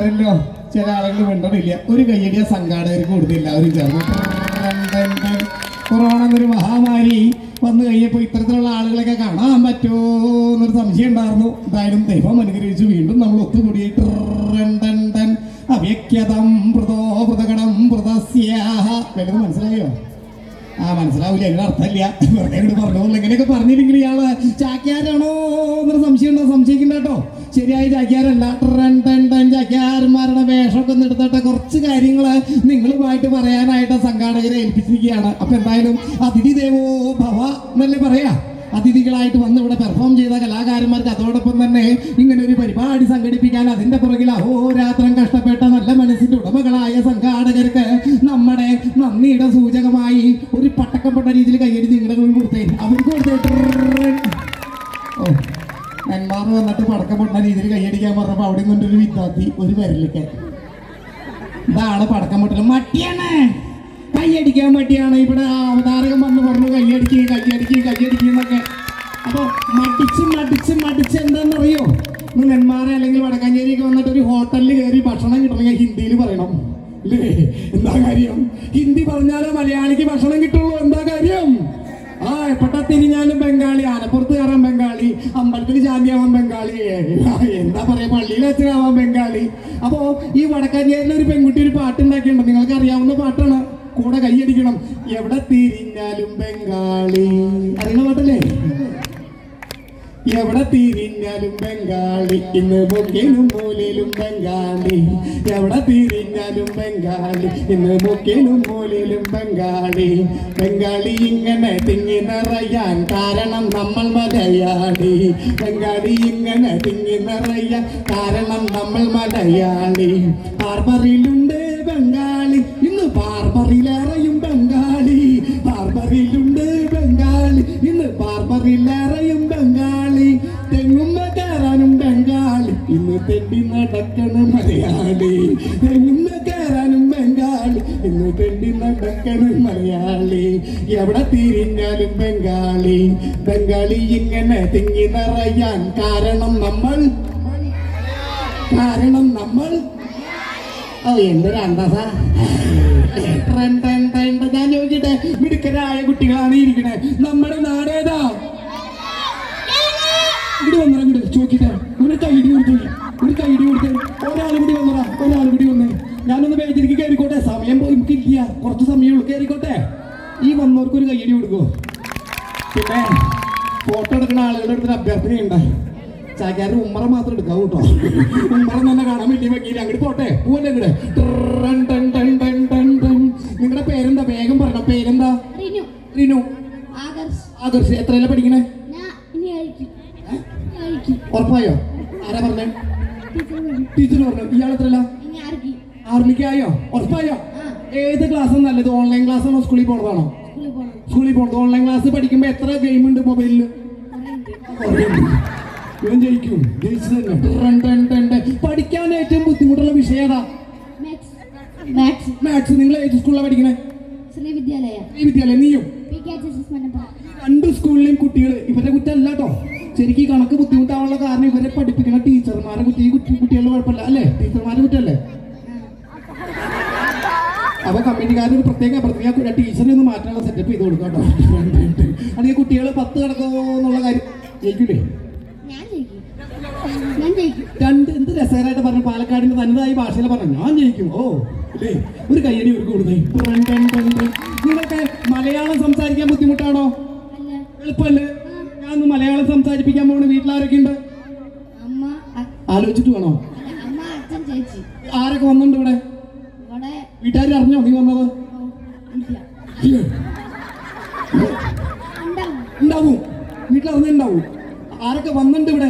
കണ്ടല്ലോ ചില ആളുകൾ മിണ്ടണില്ല ഒരു കയ്യടിയ സംഘാടകർക്ക് കൊടുത്തില്ല അവർ ചേർന്ന് ടൻ ടൻ ടൻ. കൊറോണ എന്നൊരു മഹാമാരി വന്നു കഴിഞ്ഞപ്പോൾ ഇത്തരത്തിലുള്ള ആളുകളൊക്കെ കാണാൻ പറ്റുമോ എന്നൊരു സംശയം ഉണ്ടായിരുന്നു എന്തായാലും ദൈവം അനുഗ്രഹിച്ചു വീണ്ടും നമ്മൾ ഒത്തുകൂടി ടൻ ടൻ ടൻ. അവ്യക്തം മൃതോ മൃതകടം മൃതസ്യാഹ വലുത് മനസ്സിലായോ ആ മനസ്സിലാവില്ല അതിന് അർത്ഥമില്ല വെറുതെ ഇങ്ങോട്ട് പറഞ്ഞോളൂ ഇങ്ങനെയൊക്കെ പറഞ്ഞില്ലെങ്കിൽ ഇയാള് ചാക്യാരാണോ എന്നൊരു സംശയം ഉണ്ടോ സംശയിക്കണ്ട കേട്ടോ ശരിയായ ചാക്യാരല്ല ട്രൻ ടൻ ടൻ ചാക്യാരന്മാരുടെ വേഷമൊക്കെ ഒന്ന് എടുത്തിട്ട് കുറച്ച് കാര്യങ്ങൾ നിങ്ങളുമായിട്ട് പറയാനായിട്ട് സംഘാടകരെ ഏൽപ്പിച്ചിരിക്കുകയാണ് അപ്പൊ എന്തായാലും അതിഥി ദേവോ ഭവ എന്നല്ലേ പറയാ അതിഥികളായിട്ട് വന്ന് ഇവിടെ പെർഫോം ചെയ്ത കലാകാരന്മാർക്ക് അതോടൊപ്പം തന്നെ ഇങ്ങനെ ഒരു പരിപാടി സംഘടിപ്പിക്കാൻ അതിന്റെ പുറകിൽ അഹോരാത്രം കഷ്ടപ്പെട്ട നല്ല മനസ്സിന്റെ ഉടമകളായ സംഘാടകർക്ക് നമ്മുടെ നന്ദിയുടെ സൂചകമായി ഒരു പട്ടക്കപ്പെട്ട രീതിയിൽ കയ്യടി നിങ്ങളുടെ മുന്നിൽ കൊടുത്തേ അവർക്ക് കൊടുത്തേ ഓ നെന്മാർ വന്നിട്ട് പടക്കപ്പെട്ട രീതിയിൽ കയ്യടിക്കാൻ പറഞ്ഞപ്പോ അവിടെ നിന്നൊരു വിദ്യാർത്ഥി ഒരു വിരലിക്ക് ഇതാണ് പടക്കം പൊട്ടൽ മട്ടിയാണ് കൈയടിക്കാൻ മടിയാണ് ഇവിടെ ആ അവതാരകൻ വന്ന് പറഞ്ഞു കൈയടിക്ക് കൈയടിക്ക് കൈയടിക്ക് എന്നൊക്കെ അപ്പൊ മടിച്ച് മടിച്ച് മടിച്ച് എന്താണെന്നറിയോ ഇന്ന് നെന്മാറ അല്ലെങ്കിൽ വടക്കാഞ്ചേരിയൊക്കെ വന്നിട്ട് ഒരു ഹോട്ടലിൽ കയറി ഭക്ഷണം കിട്ടണമെങ്കിൽ ഹിന്ദിയിൽ പറയണം അല്ലേ എന്താ കാര്യം ഹിന്ദി പറഞ്ഞാലേ മലയാളിക്ക് ഭക്ഷണം കിട്ടുള്ളൂ എന്താ കാര്യം ആ എപ്പോഴാ തിരിഞ്ഞാലും ബംഗാളി ആനപ്പുറത്ത് കയറാൻ ബംഗാളി അമ്പലത്തിൽ ശാന്തിയാവാൻ ബംഗാളി ആ, എന്താ പറയാ പള്ളിയിൽ അച്ഛനാവാൻ ബംഗാളി അപ്പോ ഈ വടക്കാഞ്ചേരിയിൽ ഒരു പെൺകുട്ടി ഒരു പാട്ടുണ്ടാക്കിയുണ്ട് നിങ്ങൾക്ക് അറിയാവുന്ന പാട്ടാണ് കൂടെ കൈയടിക്കണം എവിടെ തിരിഞ്ഞാലും ബംഗാളി അറിയുന്ന പാട്ടല്ലേ എവിടെ തിരിഞ്ഞാലും ബംഗാളി ഇന്ന് മുക്കിലും മൂലയിലും ബംഗാളി എവിടെ തിരിഞ്ഞാലും ബംഗാളി ഇന്ന് മുക്കിലും മൂലയിലും ബംഗാളി ബംഗാളി ഇങ്ങനെ തിങ്ങി നിറയാൻ കാരണം നമ്മൾ മലയാളി ബംഗാളി ഇങ്ങനെ തിങ്ങി നിറയാൻ കാരണം നമ്മൾ മലയാളി ബാർബറിലുണ്ട് ബംഗാളി ഇന്ന് ബാർബറിലേറെയും ബംഗാളി ബാർബറിലുണ്ട് ബംഗാളി ഇന്ന് ബാർബറിലേറെയും ബംഗാളി തെങ്ങുമ്മ കയറാനും ബംഗാളി ഇന്ന് തെണ്ടി നടക്കണ മലയാളി തെങ്ങുമ്മ കയറാനും ബംഗാളി ഇന്ന് തെണ്ടി നടക്കണ മലയാളി എവിടെ തിരിഞ്ഞാലും ബംഗാളി ബംഗാളി ഇങ്ങനെ തിങ്ങി നിറയാൻ കാരണം നമ്മൾ കാരണം നമ്മൾ ഓ എന്തൊരു അന്തസ ട്രെൻ, ട്രെൻ, ട്രെൻ. ഞാൻ ചോദിക്കട്ടെ മിടുക്കരായ കുട്ടികളാണ് ഇരിക്കണേ നമ്മുടെ നാടേതാ ഇവിടെ വന്നറ ഇങ്ങോട്ട് ചോദിക്കട്ടെ ഒരു കൈഡി കൊടുത്തു ഒരു കൈഡി കൊടുത്ത് ഒരാൾ കൂടി വന്നറ ഒരാൾ കൂടി വന്ന് ഞാനൊന്ന് വേദിക്ക് കയറിക്കോട്ടെ സമയം പോയി നമുക്കില്ല കുറച്ച് സമയമുള്ളൂ കയറിക്കോട്ടെ ഈ വന്നവർക്ക് ഒരു കൈയടി കൊടുക്കുമോ പിന്നെ ഫോട്ടോ എടുക്കുന്ന ആളുകളുടെ അടുത്തൊരു അഭ്യർത്ഥനയുണ്ട് ചാക്കാരുടെ ഉമ്മറ മാത്രം എടുക്കാം കേട്ടോ ഉമ്മറ തന്നെ കാണാൻ വേണ്ടി വെക്കില്ല അങ്ങോട്ട് പോട്ടെ പോവല്ലേ അങ്ങോട്ട് നിങ്ങളുടെ പേരെന്താ വേഗം പറയണം പേരെന്താ റിനു റിനു ആദർശ് ആദർശ് എത്രയല്ല പഠിക്കണേ ഞാൻ ഇനി അയക്കും ഇനി അയക്കും ഉറപ്പായോ ആരാ പറഞ്ഞേ ടീച്ചർ പറഞ്ഞു ടീച്ചർ പറഞ്ഞു ഇയാൾ എത്രയല്ല ഇനി ആർക്കും ആറിലേക്കായോ ഉറപ്പായോ ആ ഏത് ക്ലാസ് നല്ലത് ഓൺലൈൻ ക്ലാസ് ആണോ സ്കൂളിൽ പോണതാണോ സ്കൂളിൽ പോകണം സ്കൂളിൽ പോണത് ഓൺലൈൻ ക്ലാസ് പഠിക്കുമ്പോൾ എത്ര ഗെയിം ഉണ്ട് മൊബൈലിൽ കുറേ ഉണ്ട് ഇവൻ ജയിക്കും ജയിച്ചു തന്നെ ടൺ ടൺ ടൺ ടൺ. പഠിക്കാൻ ഏറ്റവും ബുദ്ധിമുട്ടുള്ള വിഷയം ഏതാ മാത്സ് മാത്സ് മാത്സ് നിങ്ങൾ ഏത് സ്കൂളിലാണ് പഠിക്കണേ ശ്രീ വിദ്യാലയ ഈ വിദ്യാലയം നീയും P K H S S Mannappuram രണ്ട് സ്കൂളിലെയും കുട്ടികൾ ഇവരുടെ കുറ്റമല്ല കേട്ടോ ശരിക്കും ഈ കണക്ക് ബുദ്ധിമുട്ടാവാനുള്ള കാരണം ഇവരെ പഠിപ്പിക്കുന്ന ടീച്ചർമാരെ കുട്ടി ഈ കുട്ടി കുട്ടികളുടെ കുഴപ്പമില്ല അല്ലേ ടീച്ചർമാരെ കുറ്റമല്ലേ അപ്പൊ കമ്പനിക്കാർ ഒരു പ്രത്യേക പ്രത്യേക ടീച്ചറിനെ ഒന്ന് മാറ്റാനുള്ള സെറ്റപ്പ് ചെയ്ത് കൊടുക്കാം കേട്ടോ അല്ലെങ്കിൽ കുട്ടികൾ പത്ത് കിടക്കുമോ എന്നുള്ള കാര്യം ജയിക്കൂലേ ഞാൻ ജയിക്കും ഞാൻ ജയിക്കും രണ്ട് എന്ത് രസകരമായിട്ട് പറഞ്ഞു പാലക്കാടിന്റെ തനതായ ഭാഷയിൽ പറഞ്ഞു ഞാൻ ജയിക്കും ഓ അല്ലേ ഒരു കയ്യടി ഒരു കൂടുതൽ നിങ്ങൾക്ക് മലയാളം സംസാരിക്കാൻ ബുദ്ധിമുട്ടാണോ അല്ല എളുപ്പമല്ലേ ഞാൻ ഒന്ന് മലയാളം സംസാരിപ്പിക്കാൻ പോണ വീട്ടിലാരൊക്കെ ഉണ്ട് അമ്മ അ- ആലോചിച്ചിട്ട് വേണോ അല്ല, അമ്മ അച്ഛൻ ചേച്ചി ആരൊക്കെ വന്നിട്ടുണ്ട് ഇവിടെ ഇവിടെ വീട്ടുകാർ അറിഞ്ഞോ നീ വന്നത് ഓ, ഇല്ല ഇല്ലേ? ഉണ്ടാവും ഉണ്ടാവും വീട്ടിൽ അറിഞ്ഞുണ്ടാവും ആരൊക്കെ വന്നിട്ടുണ്ട് ഇവിടെ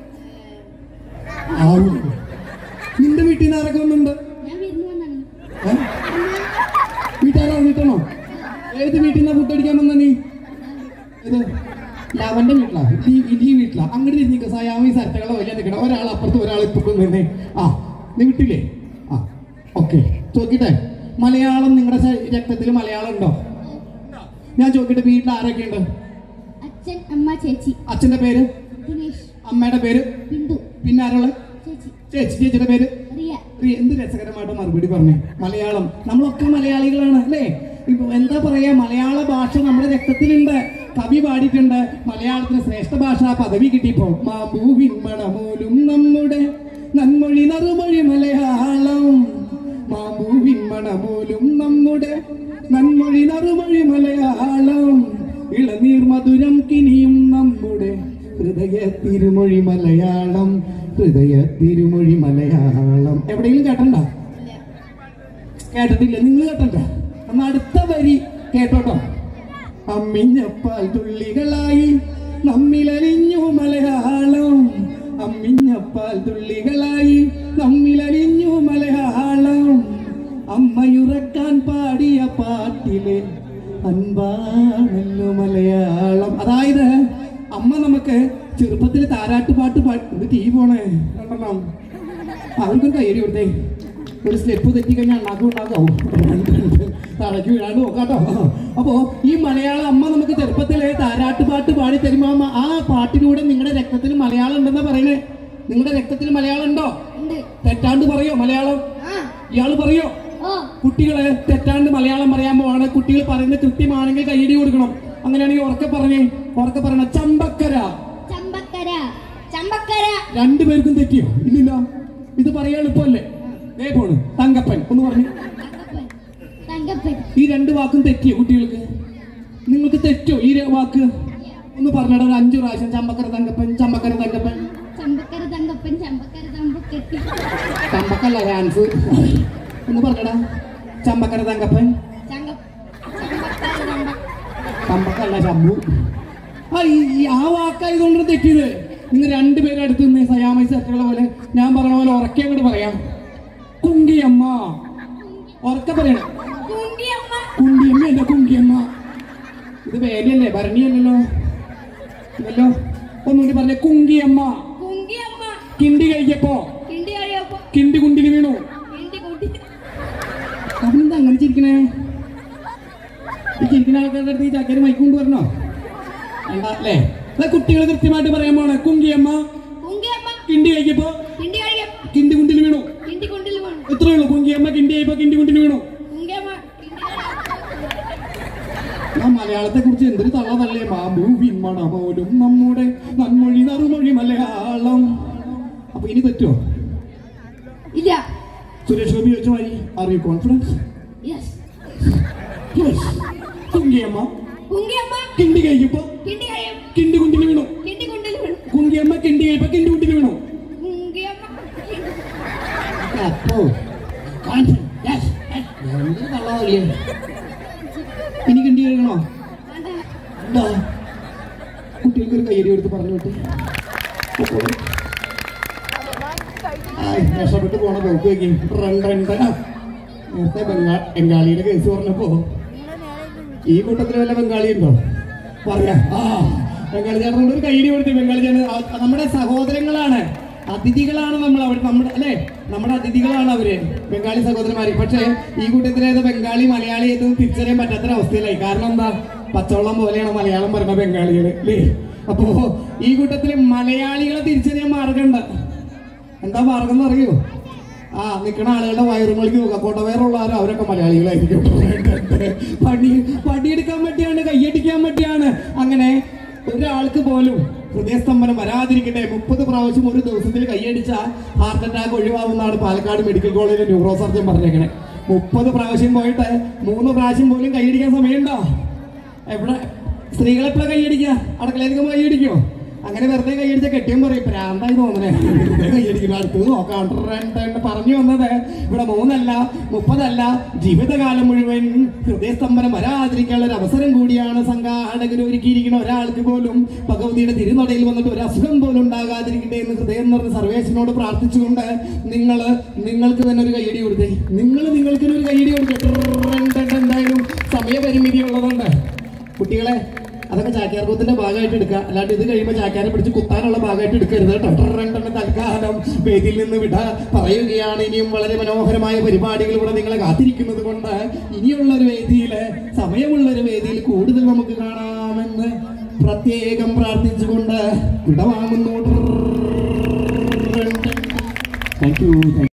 ആരും നിന്റെ വീട്ടിൽ നിന്ന് ആരൊക്കെ വന്നിട്ടുണ്ട് ഞാൻ വിരുന്ന് വന്നാണ് ഏ? വീട്ടുകാരെ അറിഞ്ഞിട്ടാണോ ഏത് വീട്ടിൽ നിന്നാ ഫുഡ് അടിക്കാൻ വന്ന നീ ഏത് ലവന്റെ വീട്ടിലാ ഈ ഈ വീട്ടിലാ അങ്ങോട്ട് തിരിഞ്ഞിക്ക സയാമി സരത്തകളെ വലിയ നിൽക്കണം ഒരാൾ അപ്പുറത്ത് ഒരാൾ ഇപ്പുറത്ത് നിന്നേ ആ നീ വിട്ടില്ലേ ആ ഓക്കെ ചോദിക്കട്ടെ മലയാളം നിങ്ങളുടെ രക്തത്തിൽ മലയാളം ഉണ്ടോ ഞാൻ ചോദിക്കട്ടെ വീട്ടിൽ ആരൊക്കെ ഉണ്ട് അച്ഛൻ അമ്മ ചേച്ചി അച്ഛന്റെ പേര് ദിനേഷ് അമ്മയുടെ പേര് ബിന്ദു പിന്നെ ആരുള്ള ചേച്ചി ചേച്ചി ചേച്ചിയുടെ പേര് റിയ കുട്ടി എന്ത് രസകരമായിട്ട് മറുപടി പറഞ്ഞു മലയാളം നമ്മളൊക്കെ മലയാളികളാണ് അല്ലേ ഇപ്പൊ എന്താ പറയാ മലയാള ഭാഷ നമ്മുടെ രക്തത്തിലുണ്ട് കവി പാടിയിട്ടുണ്ട് മലയാളത്തിന് ശ്രേഷ്ഠ ഭാഷ പദവി കിട്ടിയപ്പോ മാമ്പൂവിൻ മണമൂലും നമ്മുടെ നന്മൊഴി നറുമൊഴി മലയാളം മാമ്പൂവിൻ മണമൂലും നമ്മുടെ നന്മൊഴി നറുമൊഴി മലയാളം ഇളനീർ മധുരം കിനിയും നമ്മുടെ ഹൃദയ തിരുമൊഴി മലയാളം ഹൃദയ തിരുമൊഴി മലയാളം എവിടെയെങ്കിലും കേട്ടണ്ട കേട്ടിട്ടില്ല നിങ്ങൾ കേട്ടണ്ട എന്നാ അടുത്ത വരി കേട്ടോട്ടോ അമ്മിഞ്ഞപ്പാൽ തുള്ളികളായി നമ്മിലലിഞ്ഞു മലയാളം അമ്മിഞ്ഞപ്പാൽ തുള്ളികളായി നമ്മിലലിഞ്ഞു മലയാളം അമ്മയുറക്കാൻ പാടിയ പാട്ടിലെ അൻപാണല്ലോ മലയാളം അതായത് അമ്മ നമുക്ക് ചെറുപ്പത്തിൽ താരാട്ടുപാട്ട് പാട്ട് ഇത് ടീ പോണേ രണ്ടെണ്ണം അവർക്കൊരു കയ്യടി കൊടുത്തേ ഒരു സ്റ്റെപ്പ് തെറ്റിക്കഴിഞ്ഞാൽ അണ്ണാക്കും ഉണ്ടാക്കാവും തലയ്ക്ക് വീഴാണ്ട് നോക്കാട്ടോ അപ്പോ ഈ മലയാള അമ്മ നമുക്ക് ചെറുപ്പത്തിലെ താരാട്ടുപാട്ട് പാടി തരുമ്പോ അമ്മ ആ പാട്ടിലൂടെ നിങ്ങളുടെ രക്തത്തിൽ മലയാളം ഉണ്ടെന്നാ പറയണേ നിങ്ങളുടെ രക്തത്തിൽ മലയാളം ഉണ്ടോ ഉണ്ട് തെറ്റാണ്ട് പറയോ മലയാളം ആ ഇയാള് പറയോ ഓ കുട്ടികളെ തെറ്റാണ്ട് മലയാളം പറയാൻ പോവാണ് കുട്ടികൾ പറയുന്നത് കൃത്യമാണെങ്കിൽ കൈയടി കൊടുക്കണം അങ്ങനെയാണെങ്കിൽ ഉറക്കെ പറഞ്ഞേ ഉറക്കെ പറയണ ചമ്പക്കര ചമ്പക്കര ചമ്പക്കര രണ്ടുപേർക്കും തെറ്റിയോ ഇല്ലില്ല ഇത് പറയാൻ എളുപ്പമല്ലേ ദേ പോണ് തങ്കപ്പൻ ഒന്ന് പറഞ്ഞു തങ്കപ്പൻ തങ്കപ്പൻ ഈ രണ്ട് വാക്കും തെറ്റിയോ കുട്ടികൾക്ക് നിങ്ങൾക്ക് തെറ്റോ ഈ ര- വാക്ക് ഒന്ന് പറഞ്ഞടാ ഒരു അഞ്ചു പ്രാവശ്യം ചമ്പക്കര തങ്കപ്പൻ ചമ്പക്കര തങ്കപ്പൻ ചമ്പക്കര തങ്കപ്പൻ ചമ്പക്കര തമ്പക്കെട്ടി ചമ്പക്കല്ല ഡാൻസ് ഒന്ന് പറഞ്ഞടാ ചമ്പക്കര തങ്കപ്പൻ ചങ്ക ചമ്പക്കര തമ്പ ചമ്പക്കല്ല ശംഭു ആ ഈ- ഈ ആ വാക്കായതുകൊണ്ട് തെറ്റിയത് നിങ്ങൾ രണ്ടുപേരും അടുത്ത് നിന്ന് സയാമൈ സെറ്റുകളെ പോലെ ഞാൻ പറഞ്ഞ പോലെ ഉറക്കെ അങ്ങോട്ട് പറയാം കുങ്കിയമ്മ ഉറക്കെ പറയണം കുങ്കിയമ്മ കുങ്കിയമ്മ അല്ല കുങ്കിയമ്മ ഇത് വേലയല്ലേ ഭരണിയല്ലല്ലോ ഇല്ലല്ലോ ഒന്നുകൂടി പറഞ്ഞേ കുങ്കിയമ്മ കുങ്കിയമ്മ കിണ്ടി കഴിക്കപ്പോ കിണ്ടി കഴിയപ്പോ കിണ്ടി കുണ്ടിന് വീണു കിണ്ടി കൂട്ടി അവനെന്താ അങ്ങനെ ചിരിക്കണേ ഈ ചിരിക്കുന്ന ആൾക്കാരുടെ അടുത്ത് ഈ ചക്കര മൈക്ക് കൊണ്ട് വരണോ വേണ്ട അല്ലേ കുട്ടികൾ കൃത്യമായിട്ട് പറയാൻ പോണേ കുങ്കിയമ്മ കുങ്കിയമ്മ കിണ്ടി കഴിക്കപ്പോ കിണ്ടി കഴിയപ്പോ കിണ്ടി കുണ്ടിന് വീണു കിണ്ടി കൊണ്ടിൽ വേണം എത്രയേ ഉള്ളൂ കുങ്കിയമ്മ കിണ്ടി കഴിയപ്പോ കിണ്ടി കുണ്ടിന് വീണു കുങ്കിയമ്മ കിണ്ടി ആ മലയാളത്തെ കുറിച്ച് എന്തൊരു തള്ള തള്ളേ മാമ്പൂ വിമ്മണ പോലും നമ്മുടെ നന്മൊഴി നറുമൊഴി മലയാളം അപ്പൊ ഇനി തെറ്റോ ഇല്ല സുരേഷ് ഗോപി ചോദിച്ച മാതിരി ആർ യു കോൺഫിഡൻസ് യെസ് കുങ്കിയമ്മ കുങ്കിയമ്മ കിണ്ടി കഴിക്കപ്പോ കിണ്ടി കഴിയും കിണ്ടി കുണ്ടിന് വീണു കിണ്ടി കൊണ്ടിൽ വേണം കുങ്കിയമ്മ കിണ്ടി കഴിയപ്പോ കിണ്ടി കുണ്ടിന് വീണു കുങ്കിയമ്മ കിണ്ടി അപ്പോ confidence. Yes, yes. എന്തൊരു തള്ള തള്ളിയേ ഇനി കിണ്ടി കഴിക്കണോ വേണ്ട എന്താ കുട്ടികൾക്ക് ഒരു കയ്യടി എടുത്ത് പറഞ്ഞു വിട്ട് പൊക്കോളൂ. ആയ്, രക്ഷപ്പെട്ട് പോണ പോക്ക് വെക്കും നേരത്തെ ബംഗാ ബംഗാളിയുടെ കേസ് പറഞ്ഞപ്പോ ഈ കൂട്ടത്തിൽ വല്ല ബംഗാളി ഉണ്ടോ പറയാ ആ ബംഗാളി ചേട്ടനോട് ഒരു കയ്യടി കൊടുത്തു ബംഗാളി ചേട്ടൻ ആ, നമ്മുടെ സഹോദരങ്ങളാണ് അതിഥികളാണ് നമ്മൾ അവർ നമ്മുടെ അല്ലെ നമ്മുടെ അതിഥികളാണ് അവര് ബംഗാളി സഹോദരന്മാര് പക്ഷേ ഈ കൂട്ടത്തിലേത് ബംഗാളി മലയാളി ഏത് തിരിച്ചറിയാൻ പറ്റാത്തൊരവസ്ഥയിലായി കാരണം എന്താ പച്ചവെള്ളം പോലെയാണ് മലയാളം പറയുന്ന ബംഗാളികള് അല്ലേ അപ്പോ ഈ കൂട്ടത്തില് മലയാളികളെ തിരിച്ചറിയാൻ മാർഗമുണ്ട് എന്താ മാർഗം എന്ന് അറിയോ ആ നിൽക്കുന്ന ആളുകളുടെ വയറുകളിലേക്ക് നോക്കാം കൊടവയറുള്ള ആരും അവരൊക്കെ മലയാളികളായിരിക്കും പണി പണിയെടുക്കാൻ പറ്റിയാണ് കയ്യടിക്കാൻ പറ്റിയാണ് അങ്ങനെ ഒരാൾക്ക് പോലും ഹൃദയസ്തംഭനം വരാതിരിക്കട്ടെ മുപ്പത് പ്രാവശ്യം ഒരു ദിവസത്തിൽ കൈയടിച്ച ഹാർട്ട് അറ്റാക്ക് ഒഴിവാകുന്നതാണ് പാലക്കാട് മെഡിക്കൽ കോളേജിലെ ന്യൂറോ സർജൻ പറഞ്ഞേക്കണേ മുപ്പത് പ്രാവശ്യം പോയിട്ട് മൂന്ന് പ്രാവശ്യം പോലും കൈയടിക്കാൻ സമയമുണ്ടോ എവിടെ സ്ത്രീകളെ എപ്പോഴാ കൈയടിക്കുക അടുക്കളയിലേക്ക് കൈയടിക്കോ അങ്ങനെ വെറുതെ കൈയടിച്ച കെട്ടിയും പറയും പ്രാന്തായി തോന്നണേ വെറുതെ കൈയടിക്കണം അടുത്തത് നോക്കാം രണ്ട് രണ്ട് പറഞ്ഞു വന്നത് ഇവിടെ മൂന്നല്ല മുപ്പതല്ല ജീവിതകാലം മുഴുവൻ ഹൃദയസ്തംഭനം വരാതിരിക്കാനുള്ള ഒരു അവസരം കൂടിയാണ് സംഘാടകർ ഒരുക്കിയിരിക്കുന്ന ഒരാൾക്ക് പോലും ഭഗവതിയുടെ തിരുനടയിൽ വന്നിട്ട് ഒരു അസുഖം പോലും ഉണ്ടാകാതിരിക്കട്ടെ എന്ന് ഹൃദയം നിറഞ്ഞ സർവേശനോട് പ്രാർത്ഥിച്ചുകൊണ്ട് നിങ്ങൾ നിങ്ങൾക്ക് തന്നെ ഒരു കൈയടി കൊടുത്തേ നിങ്ങൾ നിങ്ങൾക്ക് ഒരു കൈയടി കൊടുത്തേ എന്തായാലും സമയപരിമിതി ഉള്ളതുകൊണ്ട് കുട്ടികളെ അതൊക്കെ ചാക്യാർകൂത്തിന്റെ ഭാഗമായിട്ട് എടുക്കുക അല്ലാണ്ട് ഇത് കഴിയുമ്പോൾ ചാക്യാരെ പിടിച്ച് കുത്താനുള്ള ഭാഗമായിട്ട് എടുക്കരുത് കേട്ടോ രണ്ടെണ്ണം തൽക്കാലം വേദിയിൽ നിന്ന് വിട പറയുകയാണ് ഇനിയും വളരെ മനോഹരമായ പരിപാടികൾ ഇവിടെ നിങ്ങളെ കാത്തിരിക്കുന്നത് കൊണ്ട് ഇനിയുള്ള ഒരു വേദിയിൽ സമയമുള്ള ഒരു വേദിയിൽ കൂടുതൽ നമുക്ക് കാണാമെന്ന് പ്രത്യേകം പ്രാർത്ഥിച്ചുകൊണ്ട് വിടവാങ്ങുന്നു താങ്ക് യു